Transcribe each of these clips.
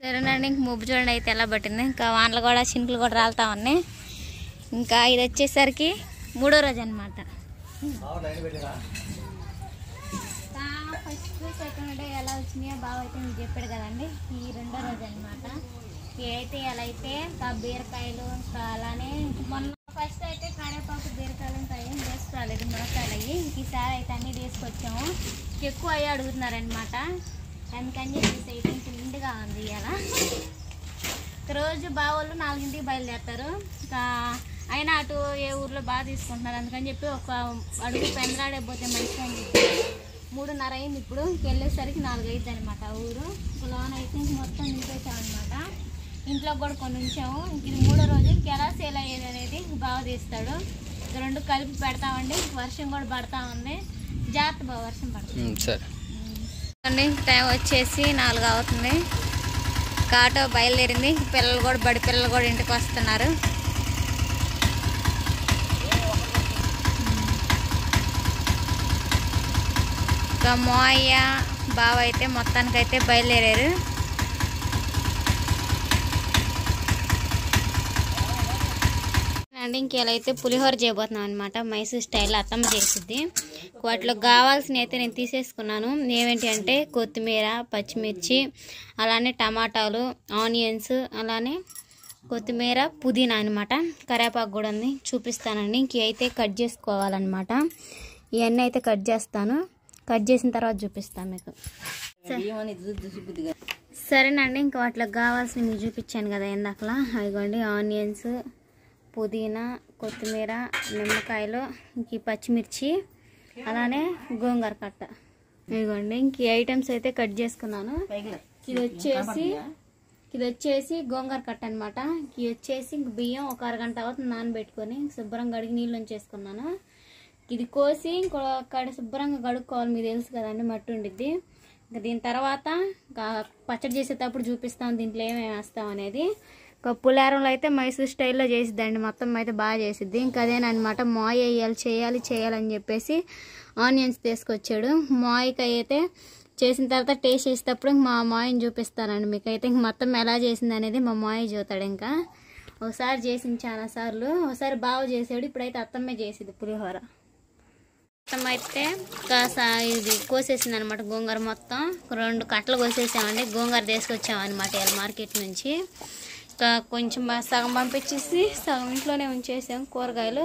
సరేనండి ఇంక ముబ్బు చూడండి అయితే ఎలా పట్టింది ఇంకా వానలు కూడా చినుకులు కూడా రాలుతా ఉన్నాయి ఇంకా ఇది వచ్చేసరికి మూడో రోజు అనమాట ఫస్ట్ సెకండ్ డే ఎలా వచ్చినాయో బాగా అయితే మీకు చెప్పాడు కదండి ఈ రెండో రోజు అనమాట అయితే ఎలా అయితే ఇంకా బీరకాయలు ఇంకా అలానే ఇంక మొన్న ఫస్ట్ అయితే కరేపాకు బీరకాయలు ఇంకా ఏం తీసుకురాలేదు మునక్కాయలు అయ్యి ఇంక ఈసారి అయితే అన్నీ తీసుకొచ్చాము ఎక్కువ అయ్యి అడుగుతున్నారనమాట అందుకని చెప్పేసి అయితే ఇంక నిండుగా ఉంది ఇలా రోజు బావోళ్ళు నాలుగింటికి బయలుదేరుతారు ఇంకా అయినా అటు ఏ ఊర్లో బాగా తీసుకుంటున్నారు అందుకని చెప్పి ఒక అడుగు పెందరాడే పోతే మంచిగా అని చెప్పి మూడున్నర అయింది ఇప్పుడు వెళ్ళేసరికి నాలుగు అయింది అనమాట ఊరు లోన్ అయితే ఇంక మొత్తం నింపేసామన్నమాట ఇంట్లో కూడా కొన్ని ఉంచాము ఇంక ఇది మూడో రోజు ఇంక ఎలా సేల్ అయ్యేది అనేది బాగా తీస్తాడు ఇక రెండు కలిపి పెడతామండి వర్షం కూడా పడతా ఉంది జాగ్రత్త బాగా వర్షం పడుతుంది సరే అండి టైం వచ్చేసి నాలుగు అవుతుంది ఆటో బయలుదేరింది పిల్లలు కూడా బడి పిల్లలు కూడా ఇంటికి వస్తున్నారు ఇంకా మోయ్య బావ అయితే మొత్తానికైతే బయలుదేరారు అండి ఇంకెలా అయితే పులిహోర చేయబోతున్నాం అనమాట మైసూర్ స్టైల్ అత్తమ్మ చేసిద్ది వాటిలో కావాల్సినవి అయితే నేను తీసేసుకున్నాను ఏమేంటి అంటే కొత్తిమీర పచ్చిమిర్చి అలానే టమాటాలు ఆనియన్స్ అలానే కొత్తిమీర పుదీనా అనమాట కరేపాకు కూడా ఉంది చూపిస్తానండి ఇంక అయితే కట్ చేసుకోవాలన్నమాట ఇవన్నీ అయితే కట్ చేస్తాను కట్ చేసిన తర్వాత చూపిస్తాను మీకు సరేనండి ఇంకా వాటిలో కావాల్సినవి మీకు చూపించాను కదా ఇందాకలా అదిగోండి ఆనియన్స్ పుదీనా కొత్తిమీర నిమ్మకాయలు ఇంక ఈ పచ్చిమిర్చి అలానే గోంగూర కట్ట ఇదిగోండి ఇంక ఈ ఐటమ్స్ అయితే కట్ చేసుకున్నాను ఇది వచ్చేసి ఇది వచ్చేసి గోంగూర కట్ట అనమాట ఇది వచ్చేసి ఇంక బియ్యం ఒక అరగంట అవుతుంది నానబెట్టుకొని శుభ్రంగా కడిగి నీళ్ళు ఉంచేసుకున్నాను ఇది కోసి ఇంకో కడ శుభ్రంగా కడుక్కోవాలి మీకు తెలుసు కదండి మట్టి ఉండిద్ది ఇంకా దీని తర్వాత ఇంకా పచ్చడి చేసేటప్పుడు చూపిస్తాం దీంట్లో ఏమేమి వేస్తాం అనేది ఇంకా పులారంలో అయితే మైసూర్ స్టైల్లో చేసిద్దండి మొత్తం అయితే బాగా చేసిద్ది ఇంకా అదేనమాట మాయ వేయాలి చేయాలి చేయాలని చెప్పేసి ఆనియన్స్ తీసుకొచ్చాడు మాయకి అయితే చేసిన తర్వాత టేస్ట్ చేసేటప్పుడు ఇంక మా మాయని చూపిస్తానండి మీకు అయితే ఇంక మొత్తం ఎలా చేసింది అనేది మా మాయ చూస్తాడు ఇంకా ఒకసారి చేసింది చాలా సార్లు ఒకసారి బాగా చేసాడు ఇప్పుడైతే అత్తమ్మే చేసింది పులిహోర మొత్తం అయితే కాస ఇది కోసేసింది అనమాట గోంగూర మొత్తం రెండు కట్టలు కోసేసామండి గోంగూర తీసుకొచ్చామన్నమాట ఇలా మార్కెట్ నుంచి ఇంకా కొంచెం బా- సగం పంపించేసి సగం ఇంట్లోనే ఉంచేసాం కూరగాయలు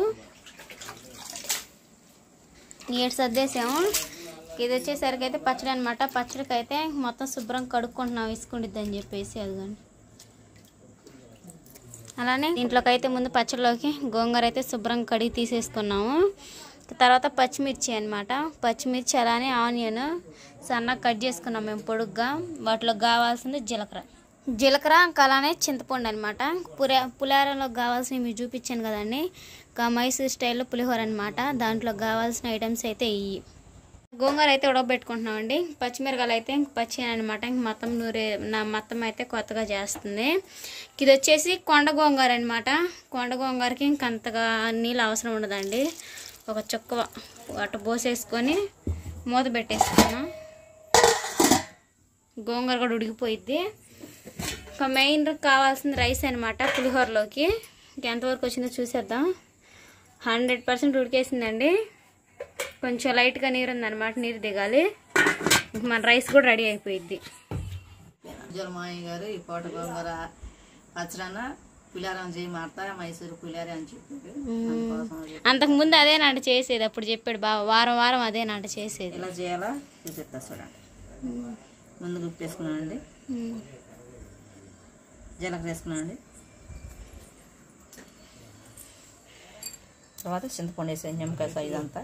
ఏడు సర్దేసాము ఇది వచ్చేసరికి అయితే పచ్చడి అనమాట పచ్చడికి అయితే మొత్తం శుభ్రం కడుక్కుంటున్నాం ఇసుకుండిద్ది అని చెప్పేసి అదిగోండి అలానే దీంట్లోకి అయితే ముందు పచ్చడిలోకి గోంగూర అయితే శుభ్రం కడిగి తీసేసుకున్నాము తర్వాత పచ్చిమిర్చి అన్నమాట పచ్చిమిర్చి అలానే ఆనియన్ సన్నగా కట్ చేసుకున్నాం మేము పొడుగ్గా వాటిలో కావాల్సింది జీలకర్ర జీలకర్ర ఇంకా అలానే చింతపండు అనమాట పురా పులారంలో కావాల్సినవి మీకు చూపించాను కదండి ఇంకా మైసూర్ స్టైల్లో పులిహోర అనమాట దాంట్లో కావాల్సిన ఐటమ్స్ అయితే ఇవి గోంగూర అయితే ఉడకబెట్టుకుంటున్నామండి పచ్చిమిరకాయలు అయితే ఇంక పచ్చి అనమాట ఇంక మొత్తం నూరే నా మొత్తం అయితే కొత్తగా చేస్తుంది ఇది వచ్చేసి కొండ గోంగూర అనమాట కొండ గోంగూరకి ఇంక అంతగా నీళ్ళు అవసరం ఉండదండి ఒక చుక్క అటు పోసేసుకొని మూత పెట్టేసుకున్నాం గోంగూర కూడా ఉడికిపోయిద్ది ఇంకా మెయిన్ కావాల్సింది రైస్ అనమాట పులిహోరలోకి ఎంతవరకు వచ్చిందో చూసేద్దాం హండ్రెడ్ పర్సెంట్ ఉడికేసిందండి కొంచెం లైట్గా నీరు ఉందన్నమాట నీరు దిగాలి ఇంక మన రైస్ కూడా రెడీ అయిపోయిద్ది మాయ గారు ఈ కోట గోంగూర పచ్చడన పులిహారం చేయి మారతా మైసూరు పులిహార అని చెప్పారు అందుకోసం అది అంతకుముందు అదేనంట చేసేది అప్పుడు చెప్పాడు బావ వారం వారం అదేనంట చేసేది ఎలా చేయాలో చూపిస్తా చూడండి ముందు గుప్పు వేసుకున్నానండి ఉమ్. జీలకర్ర వేసుకున్నానండి తర్వాత చింతపండు వేసాను నిమ్మకాయ సైజ్ అంతా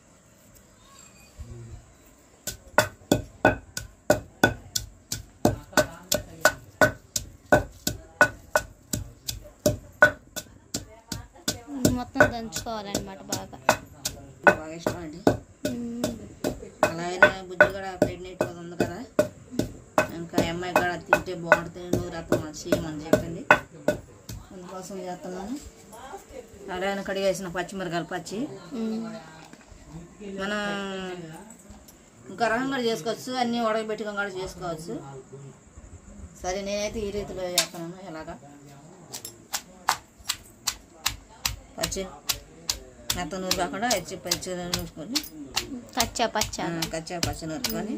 మొత్తం దంచుకోవాలన్నమాట బాగా బాగా ఇష్టం అండి ఉమ్. అలాగే బుజ్జి కూడా ప్రెగ్నెంట్ ఉంది కదా ఇంకా ఈ అమ్మాయి కూడా తింటే బాగుంటుంది నువ్వు రత్నం చేయమని చెప్పింది అందుకోసం చేస్తున్నాను అలాగే కడిగేసిన పచ్చిమిరకాయలు పచ్చి ఉమ్. మనం ఇంకా రకం కూడా చేసుకోవచ్చు అన్నీ ఉడకబెట్టుకొని కూడా చేసుకోవచ్చు సరే నేనైతే ఈ రీతిలో చేస్తున్నాను ఎలాగా పచ్చి మెత్త నూరు కాకుండా పచ్చి పచ్చి నూరుకొని కచ్చా పచ్చ ఆ, కచ్చా పచ్చి నూరుకొని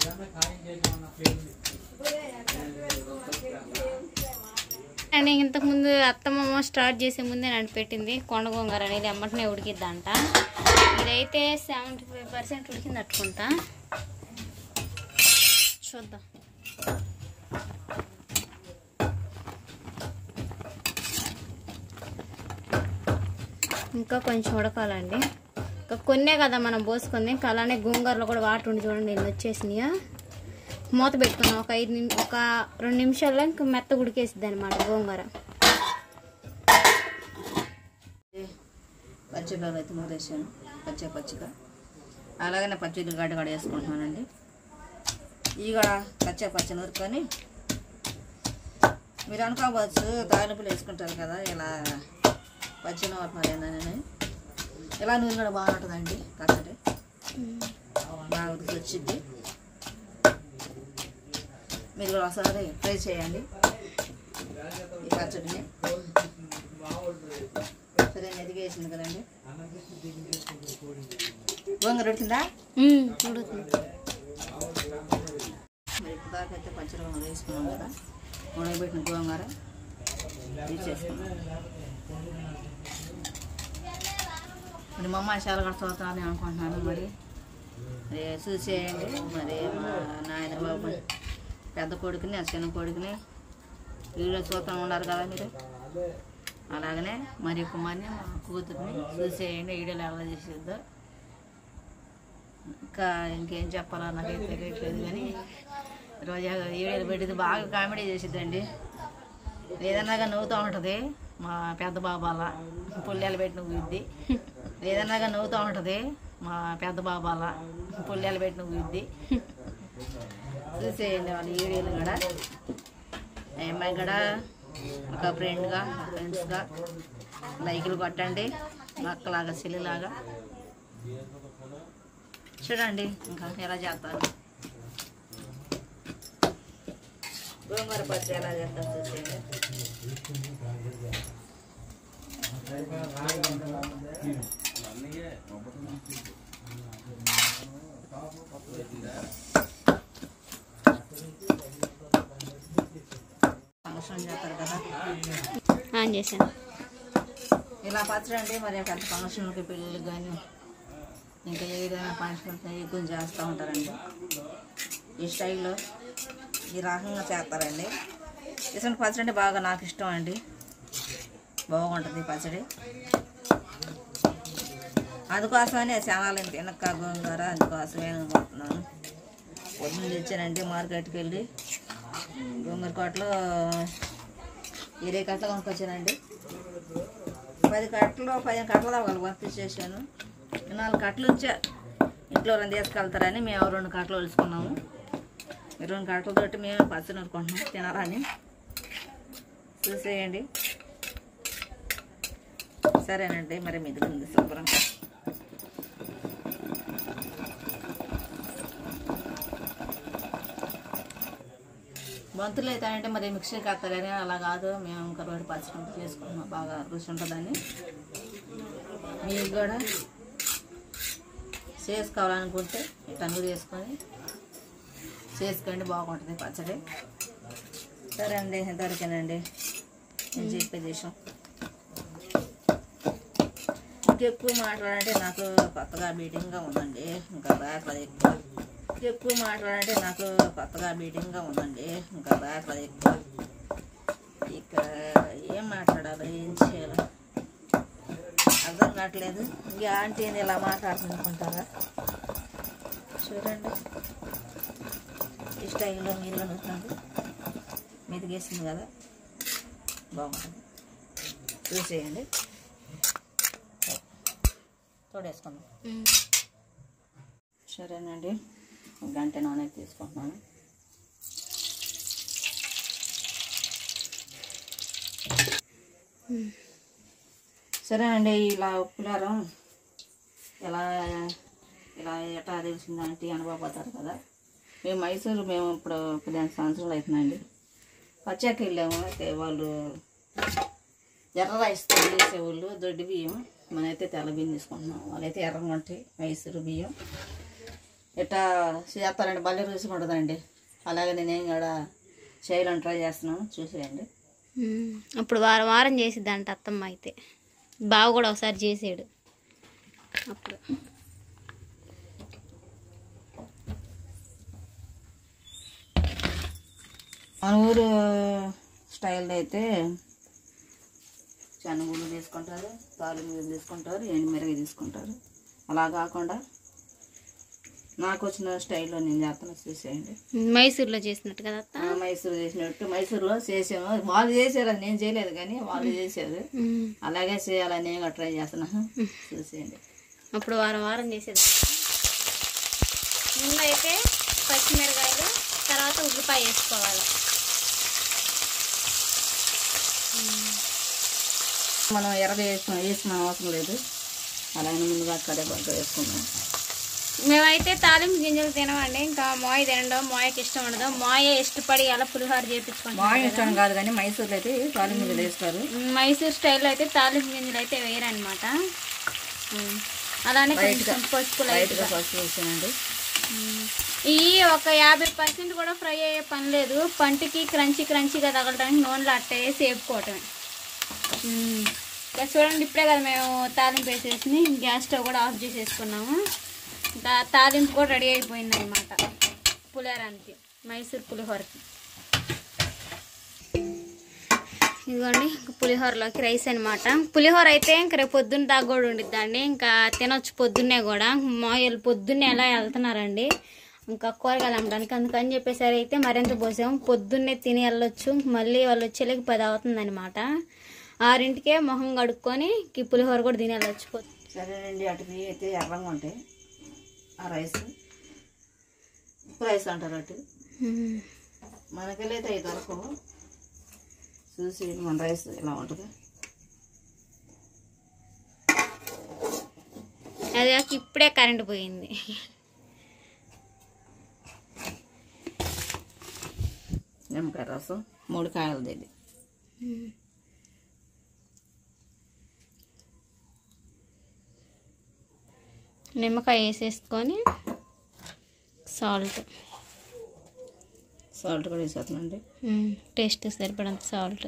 అండ్ ఇంతకుముందు అత్తమ్మ స్టార్ట్ చేసే ముందే నన్ను పెట్టింది కొండ గోంగూర అనేది ఎమ్మటనే ఉడికిద్దంట ఇదైతే సెవెంటీ ఫైవ్ పర్సెంట్ ఉడికింది అట్టుకుంటా చూద్దాం ఇంకా కొంచెం ఉడకాలండి ఇంకా కొన్నే కదా మనం పోసుకుంది ఇంకా అలానే గోంగూరలో కూడా వాటర్ ఉండి చూడండి ఎన్ని వచ్చేసినాయా మూత పెట్టుకున్నాం ఒక ఐదు నిమి ఒక రెండు నిమిషాల్లో ఇంకా మెత్త ఉడికేసిద్ది అనమాట గోంగూర పచ్చిగా అయితే నూరేసాను పచ్చి పచ్చిగా అలాగనే పచ్చి గడ్డ గడ వేసుకుంటున్నానండి ఈ కూడా కచ్చా పచ్చి నూరుకొని మీరు అనుకోవచ్చు తాలింపులు వేసుకుంటారు కదా ఇలా పచ్చి నూరుతున్నారు ఏందని ఇలా నూనె కూడా బాగుంటుందండి పచ్చడి బాగా ఉడికి వచ్చింది మీరు కూడా ఒకసారి ట్రై చేయండి ఈ పచ్చడిని సరే ఎదిగేసింది కదండి గోంగూర ఉడికిందా ఉమ్, ఉడుకుతుంది మరి ఇప్పుడు దాకా అయితే పచ్చడి గోంగూర వేసుకున్నాం కదా ఉడకబెట్టిన గోంగూర తీసేసుకున్నాం మరి మా అమ్మ చాలా కడుతుందని అనుకుంటున్నాను మరి మరి చూసేయండి మరి మా నాయన బాబు పెద్ద కొడుకుని ఆ చిన్న కొడుకుని వీడియో చూస్తూ ఉన్నారు కదా మీరు అలాగనే మరి కుమార్ని మా కూతుర్ని చూసేయండి వీడియోలు ఎలా చేసేద్దో ఇంకా ఇంకేం చెప్పాలో నాకైతే తెలియట్లేదు కానీ రోజా వీడియోలు పెట్టింది బాగా కామెడీ చేసిద్దండి ఏదన్నా కానీ నవ్వుతూ ఉంటుంది మా పెద్ద బాబాల పుల్లెలు పెట్టిన ఊద్ది ఏదన్నా కానీ నవ్వుతూ ఉంటుంది మా పెద్ద బాబాల పుల్లెలు పెట్టిన ఊద్ది చూసేయండి వాళ్ళ వీడియోలు కూడా ఆ అమ్మాయి కూడా ఒక ఫ్రెండ్గా ఫ్రెండ్స్గా లైకులు కొట్టండి మా అక్కలాగా చెల్లిలాగా చూడండి ఇంకా ఎలా చేస్తారు గోంగూర పచ్చి ఎలా చేస్తారు చూసేయండి ఫంక్షన్ చేస్తారు కదా ఆన్ చేశాను ఇలా పచ్చడి అంటే మరి పెద్ద ఫంక్షన్లకి పెళ్ళిళ్ళకి కానీ ఇంకా ఏదైనా ఫంక్షన్స్ ఎక్కువ చేస్తూ ఉంటారండి ఈ స్టైల్లో ఈ రకంగా చేస్తారండి ఇటువంటి పచ్చడి అంటే బాగా నాకు ఇష్టం అండి బాగుంటుంది ఈ పచ్చడి అందుకోసమనే ఛానల్ వెనక గోంగూర అందుకోసమే పోతున్నాను పొద్దున్న తెచ్చానండి మార్కెట్కి వెళ్ళి గోంగూర కోటలో ఇరవై కట్టలు కొనుక్కొచ్చానండి పది కట్టలు పదిహేను కట్టలు దాకా వాళ్ళు పంపించేసాను నాలుగు కట్టలు ఉంచా ఇంట్లో రెండు తీసుకెళ్తారని మేము రెండు కట్టలు వలుసుకున్నాము ఈ రెండు కట్టలతోటి మేము పచ్చడి నూరుకుంటున్నాం తినాలని చూసేయండి సరేనండి మరి మిగిలింది శుభ్రం బంతులు అయితే అంటే మరి మిక్సీకి కత్తారని అలా కాదు మేము ఇంకా రోడ్డు పచ్చడి చేసుకున్నాం బాగా రుచి ఉంటుందని మీకు కూడా చేసుకోవాలనుకుంటే ఇట్లా నూరు వేసుకొని చేసుకోండి బాగుంటుంది పచ్చడి సరే అండి ఇంతవరకేనండి నేను చెప్పే విషయం ఇంకెక్కువ మాట్లాడంటే నాకు కొత్తగా మీటింగ్గా ఉందండి ఇంకా రాట్లేదు ఎక్కువ ఎక్కువ మాట్లాడంటే నాకు కొత్తగా మీటింగ్గా ఉందండి ఇంకా రాట్లేదు ఎక్కువ ఇక ఏం మాట్లాడాలి ఏం చేయాలి అర్థం కావట్లేదు ఈ ఆంటీని ఇలా మాట్లాడుతుంది అనుకుంటారా చూడండి ఈ స్టైల్లో మీరు అనుకుంటుంది మెదిగేసింది కదా బాగుంటుంది చూసేయండి తోడేసుకుందాం ఉమ్. సరేనండి ఒక గంట నూనె తీసుకుంటున్నాను సరేనండి ఇలా ఉప్పులారం ఎలా ఇలా ఎట్లా తెలిసిందంటే అనుభవపోతారు కదా మేము మైసూరు మేము ఇప్పుడు పదిహేను సంవత్సరాలు అవుతుందండి పచ్చాకి వెళ్ళాము అయితే వాళ్ళు ఎర్ర రైస్ చేసేవాళ్ళు దొడ్డి బియ్యం మనమైతే తెల్ల బియ్యం తీసుకుంటున్నాం వాళ్ళైతే ఎర్ర వంటి మైసూరు బియ్యం ఇట్లా చేస్తారండి భలే రుచిగా ఉంటుందండి అలాగే నేను కూడా చేయాలని ట్రై చేస్తున్నాను చూసేయండి ఉమ్, అప్పుడు వారం వారం చేసిద్దంట అత్తమ్మ అయితే బావ కూడా ఒకసారి చేసాడు అప్పుడు మన ఊరు స్టైల్లో అయితే శనగలు తీసుకుంటారు తాలింపు తీసుకుంటారు ఎండుమిరగ తీసుకుంటారు అలా కాకుండా నాకు వచ్చిన స్టైల్లో నేను చేస్తాను చూసేయండి మైసూర్లో చేసినట్టు కదా అత్త ఆ, మైసూరు చేసినట్టు మైసూరులో చేసాము వాళ్ళు చేశారు అది నేను చేయలేదు కానీ వాళ్ళు చేశారు ఉమ్, అలాగే చేయాలని నేను కూడా ట్రై చేస్తున్నాను చూసేయండి అప్పుడు వారం వారం చేసేది ముందు అయితే పచ్చిమిరకాయలు తర్వాత ఉల్లిపాయ వేసుకోవాలి మనం ఎర్ర వేసుకున్న వేసిన అవసరం లేదు అలాగే ముందుగా అక్కడే బాగా వేసుకున్నాం మేమైతే తాలింపు గింజలు తినమండి ఇంకా మోయ తినడం మోయకి ఇష్టం ఉండదు మోయ ఇష్టపడి అలా పులిహోర చేపించుకుంటాం మా ఇష్టం కాదు కానీ మైసూర్లో అయితే తాలింపు గింజలు వేస్తారు మైసూర్ స్టైల్లో అయితే తాలింపు గింజలు అయితే వేయరనమాట అలానే కొంచెం పసుపు లైట్ లైట్గా పసుపు వేసానండి ఈ ఒక యాభై పర్సెంట్ కూడా ఫ్రై అయ్యే పని లేదు పంటికి క్రంచీ క్రంచీగా తగలడానికి నూనెలో అట్ట వేసి వేపుకోవటమే ఉమ్. ఇంకా చూడండి ఇప్పుడే కదా మేము తాలింపు వేసేసి గ్యాస్ స్టవ్ కూడా ఆఫ్ చేసేసుకున్నాము ఇంకా తాలింపు కూడా రెడీ అయిపోయింది అనమాట పులిహోరానికి మైసూర్ పులిహోరకి ఇదిగోండి ఇంకా పులిహోరలోకి రైస్ అనమాట పులిహోర అయితే ఇంకా రేపు పొద్దున్న దాకా కూడా ఉండిద్దండి ఇంకా తినొచ్చు పొద్దున్నే కూడా మాయలు పొద్దున్నే ఎలా వెళ్తున్నారండి ఇంకా కూరగాయలు అమ్మడానికి అందుకని చెప్పేసరి అయితే మరింత పోసాం పొద్దున్నే తిని వెళ్ళొచ్చు మళ్ళీ వాళ్ళు వచ్చేళ్ళకి పది అవుతుందన్నమాట ఆరింటికే మొహం కడుక్కొని ఈ పులిహోర కూడా తిని వెళ్ళొచ్చు సరేనండి అటు బియ్యం అయితే ఎర్రంగా ఉంటాయి ఆ రైస్ రైస్ అంటారు అటు మనకెళ్ళైతే అవి దొరకవు చూసి మన రైస్ ఇలా ఉంటుంది అది కాక ఇప్పుడే కరెంట్ పోయింది నిమ్మకాయ రసం మూడు కాయలు ఇది నిమ్మకాయ వేసేసుకొని సాల్ట్ సాల్ట్ కూడా వేసేస్తానండి టేస్ట్ సరిపడంత సాల్ట్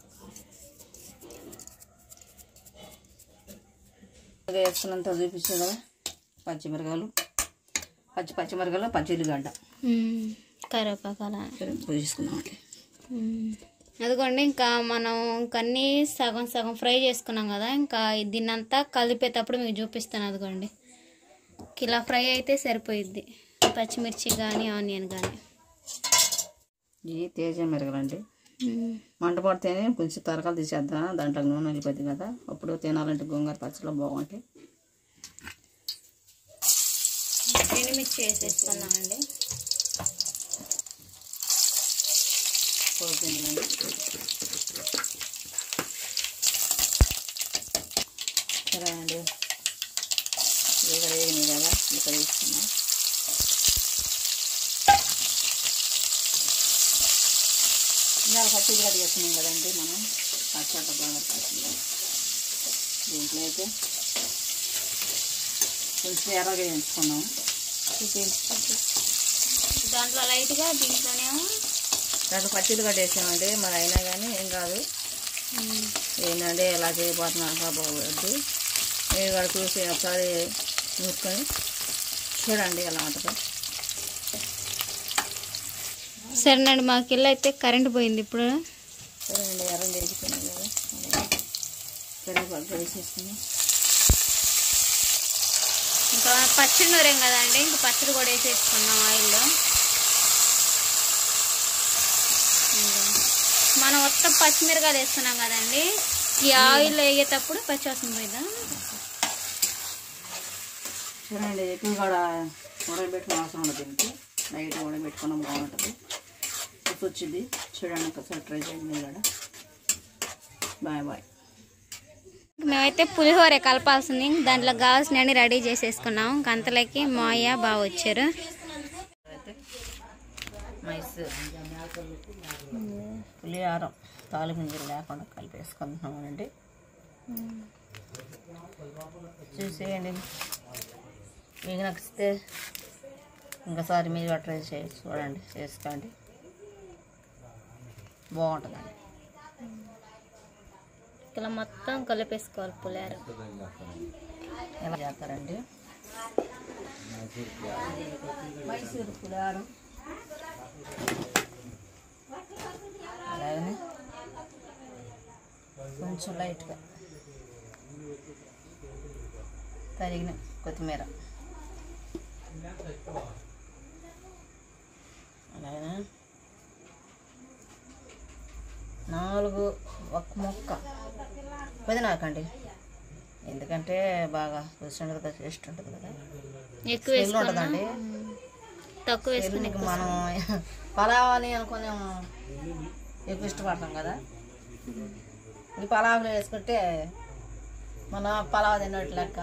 అలాగే వేసుకున్నంత చూపించాను కదా పచ్చిమిరకాయలు పచ్చి పచ్చిమిరకాయలు పచ్చి ఉల్లిగడ్డ కరివేపాకు అలా పోసేసుకున్నామండి అదిగోండి ఇంకా మనం ఇంకా అన్నీ సగం సగం ఫ్రై చేసుకున్నాం కదా ఇంకా దీన్నంతా కలిపేటప్పుడు మీకు చూపిస్తాను అదిగోండి ఇలా ఫ్రై అయితే సరిపోయిద్ది పచ్చిమిర్చి కానీ ఆనియన్ కానీ ఇవి తేజ మిరగలండి మంట పడితేనే కొంచెం తరకాలు తీసేద్దాం దాంట్లో నూనె వెళ్ళిపోద్ది కదా అప్పుడు తినాలంటే గోంగూర పచ్చలో బాగుంటాయి ఎండుమిర్చి వేసేసుకున్నామండి పోతుందండి సరే అండి ఇక్కడ వేగినాయి కదా ఇక్కడ తీసుకున్నాం ఇందాక పచ్చిది కట్ చేసుకున్నాం కదండి మనం పచ్చట గోంగూర పచ్చడి దీంట్లో అయితే కొంచెం ఎర్రగా వేయించుకున్నాం దాంట్లో లైట్గా దీంట్లోనేమో దాంట్లో పచ్చిది కట్ వేసామండి మరి అయినా కానీ ఏం కాదు ఏంటంటే ఎలా చేయబోతున్నా కాబోద్దు మీరు కూడా చూసి ఒకసారి చూసుకొని చూడండి ఎలా ఉంటుందో సరేనండి మాకు ఇల్లు అయితే కరెంట్ పోయింది ఇప్పుడు సరేనండి ఎర్రం వేసుకున్నాం కదా అలాగే కరివేపాకు వేసేసుకున్నాం ఇంకా పచ్చడి నూరేం కదండి ఇంక పచ్చడి కూడా వేసేసుకున్నాం ఆయిల్లో ఇంకా మనం మొత్తం పచ్చిమిరకాయలు వేస్తున్నాం కదండి ఈ ఆయిల్ వేగేటప్పుడు పచ్చివాసన పోయిందా సరేనండి ఎక్కువ కూడా ఉడకబెట్టుకుని అవసరం ఉండదు దీనికి లైట్ ఉడకబెట్టుకున్నాం బాగుంటుంది ఉప్పు వచ్చింది చూడండి ఒకసారి ట్రై చేయండి మీరు కూడా బాయ్ బాయ్ మేమైతే పులిహోర కలపాల్సింది దాంట్లో కావాల్సినవన్నీ రెడీ చేసేసుకున్నాం కంతలకి మాయ బాగా వచ్చారు అయితే మైసూర్ మిక్స్ పులిహారం తాలిగింజలు లేకుండా కలిపేసుకుంటున్నామండి చూసేయండి మీకు నచ్చితే ఇంకోసారి మీరు కూడా ట్రై చేసి చూడండి చేసుకోండి బాగుంటుందండి ఇలా మొత్తం కలిపేసుకోవాలి పులిహార ఎలా చేస్తారండి మైసూరు పులిహారం అలాగనే కొంచెం లైట్గా తరిగిన కొత్తిమీర అలాగనే నాలుగు ఒక్క ముక్క పుదీనాకండి ఎందుకంటే బాగా రుచి ఉంటుంది కదా టేస్ట్ ఉంటుంది కదా ఎక్కువ స్మెల్ ఉంటుందండి తక్కువ స్మెల్కి మనం పలావ్ అని అనుకుని ఎక్కువ ఇష్టపడతాం కదా ఈ పలావులు వేసుకుంటే మన పలావ్ తిన్నట్టు లెక్క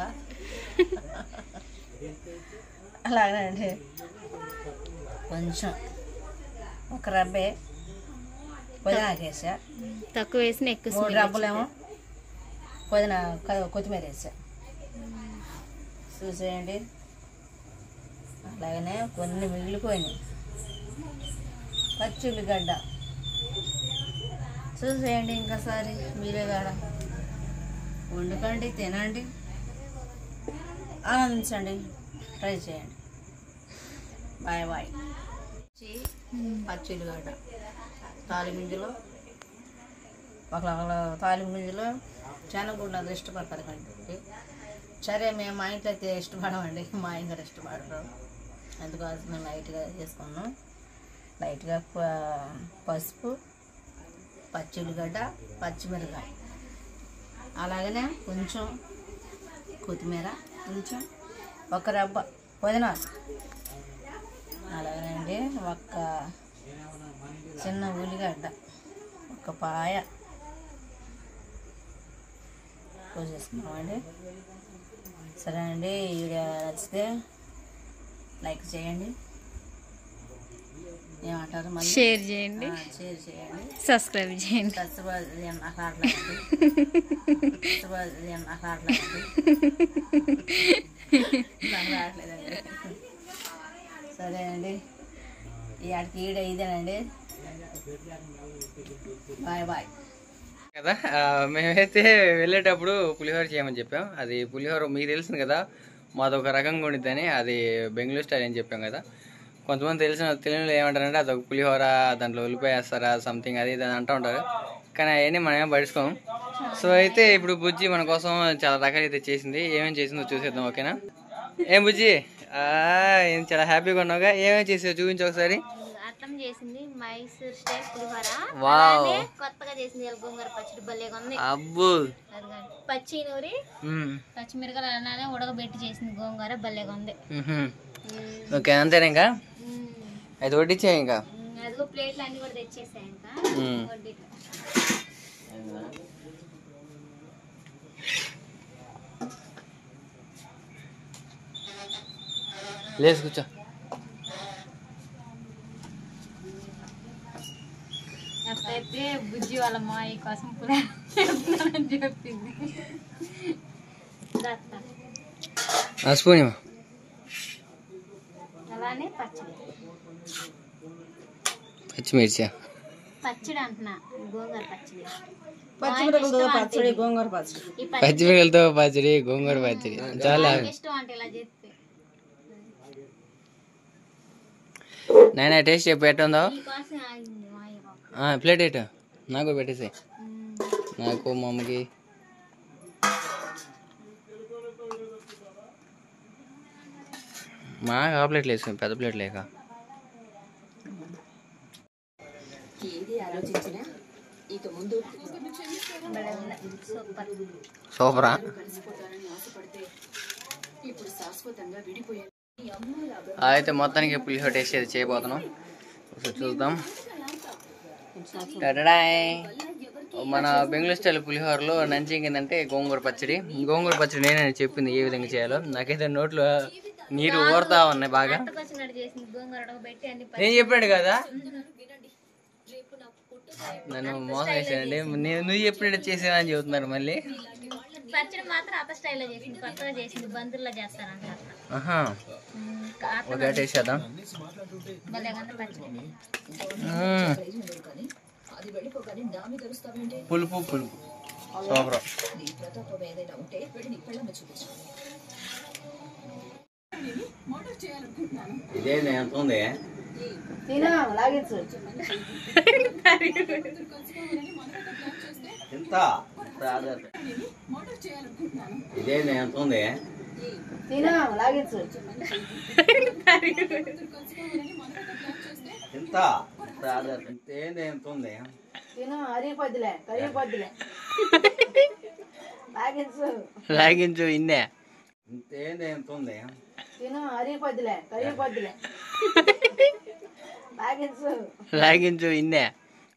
అలాగే అండి కొంచెం ఒక రబ్బే పుదీనాకి వేసా తక్కువ వేసిన ఎక్కువ మూడు స్మెల్ రబ్బలేమో పుదీనా క- కొత్తిమీర వేసా చూసేయండి అలాగనే కొన్ని మిగిలిపోయినాయి పచ్చి ఉల్లిగడ్డ చూసేయండి ఇంకోసారి మీరే కాడ వండుకోండి తినండి ఆనందించండి ట్రై చేయండి బాయ్ బాయ్ పచ్చి ఉల్లిగడ్డ తాలిమింజలు ఒకళ్ళ తాలిమింజలు శనగగుండ అది ఇష్టపడతారు కంటే సరే మేము మా ఇంట్లో అయితే ఇష్టపడమండి మా ఆయన గారు ఇష్టపడరు అందుకోసం మేము లైట్గా చేసుకున్నాం లైట్గా ప- పసుపు పచ్చి ఉల్లిగడ్డ పచ్చిమిరకాయ అలాగనే కొంచెం కొత్తిమీర కొంచెం ఒక రబ్బ పుదీనా అలాగనే అండి ఒక్క చిన్న ఉల్లిగడ్డ ఒక పాయ పోసేసుకున్నామండి సరే అండి ఈ వీడియో నచ్చితే లైక్ చేయండి ఏమంటారు మళ్ళీ షేర్ చేయండి ఆ, షేర్ చేయండి సబ్స్క్రైబ్ చేయండి కష్టపడి నాకు ఆటలాడండి కష్టపడి నాకు ఆటలాడండి నాకు రావట్లేదండి సరే అండి ఈ ఆడికి ఈడ ఇదేనండి బాయ్ బాయ్ కదా ఆ, మేమైతే వెళ్ళేటప్పుడు పులిహోర చేయమని చెప్పాం అది పులిహోర మీకు తెలిసింది కదా మాది ఒక రకంగా ఉండిద్దని అది బెంగళూరు స్టైల్ అని చెప్పాం కదా కొంతమంది తెలిసిన తెలియని ఏమంటారంటే అదొక పులిహోర దాంట్లో ఉల్లిపాయ వేస్తారా సంథింగ్ అది ఇది అని అంటూ ఉంటారు కానీ అవన్నీ మనం ఏం పడుచుకోం సో అయితే ఇప్పుడు బుజ్జి మన కోసం చాలా రకాలు అయితే చేసింది ఏమేమి చేసిందో చూసేద్దాం ఓకేనా ఏం బుజ్జి ఆ, ఏం చాలా హ్యాపీగా ఉన్నావుగా ఏమేమి చేసావు చూపించు ఒకసారి అర్థం చేసింది మైసూర్ స్టైల్ పులిహోర వావ్. అలానే కొత్తగా చేసింది ఇలా గోంగూర పచ్చడి భలేగా ఉంది అబ్బు అదిగోండి. పచ్చి నూరి మ్మ్. పచ్చిమిరకాయలు అలానే ఉడకబెట్టి చేసింది గోంగూర భలేగా ఉంది మ్హూ. ఓకే అంతేనా ఇంకా మ్మ్. అది వడ్డించే ఇంకా మ్మ్. అదిగో ప్లేట్లు అన్ని కూడా తెచ్చేసాయి ఇంకా మ్మ్. వడ్డీలో. లేచి కూర్చో అట్లయితే బుజ్జి వాళ్ళ మాయి కోసం పులిహోర చేస్తున్నానని చెప్పింది దత్త. ఆ స్పూన్ ఇవ్వు. అలానే పచ్చడి పచ్చిమిర్చి పచ్చడి అంటున్నా గోంగూర పచ్చడి పచ్చిమిరపకాయలతో పచ్చడి గోంగూర పచ్చడి ఈ పచ్చడి పచ్చిమిరపకాయలతో పచ్చడి గోంగూర పచ్చడి చాలా నాకు ఇష్టం అంటే ఇలా చేస్తే నాయన టేస్ట్ చెప్పు ఎట్ట ఉందో మీకోసం ఆగింది మాయ పాప. ఆ, ప్లేట్ ఎటు నాకు పెట్టేసి మ్మ్. నాకు మా అమ్మకి మా ఆ ప్లేట్లు వేసుకుని పెద్ద ప్లేట్ లేక భలే ఉంది. సూపర్ సూపరా అయితే మొత్తానికి పులిహోర టేస్ట్ అయితే చేయబోతున్నాం ఒకసారి చూద్దాం టడడాయ్. మన బెంగళూరు స్టైల్ పులిహోరలో నంచింగ్ ఏంటంటే గోంగూర పచ్చడి గోంగూర పచ్చడి నేనే చెప్పింది ఏ విధంగా చేయాలో నాకైతే నోట్లో నీరు ఊరుతా ఉన్నాయి బాగా వచ్చినట్టు చేసింది గోంగూర పెట్టి అన్ని నేను చెప్పాడు కదా నన్ను మోసం చేశానండి నేను నువ్వు చెప్పినట్టు చేసావని చెబుతున్నారు మళ్ళీ పచ్చడి మాత్రం అత్త స్టైల్లో చేసింది కొత్తగా చేసింది బందుల్లో చేస్తారంట అట్లా ఆహా ఉమ్, అత్త ఓకే టేస్ట్ చేద్దాం భలే ఉంది పచ్చడి మ్మ్. పులుపు పులుపు సూపర్ ఇదే ఎంత ఉంది తినా లాగించు ఎంత ఇదే ఎంత ఉంది తినా లాగించు ఎంత ఇంతేంది ఎంత ఉంది తిను అరిగిపోద్దిలే కరిగిపోద్దిలే లాగించు లాగించు ఇన్నే ఇంతేంది ఎంత ఉంది తిను అరిగిపోద్దిలే కరిగిపోద్దిలే లాగించు లాగించు ఇన్నే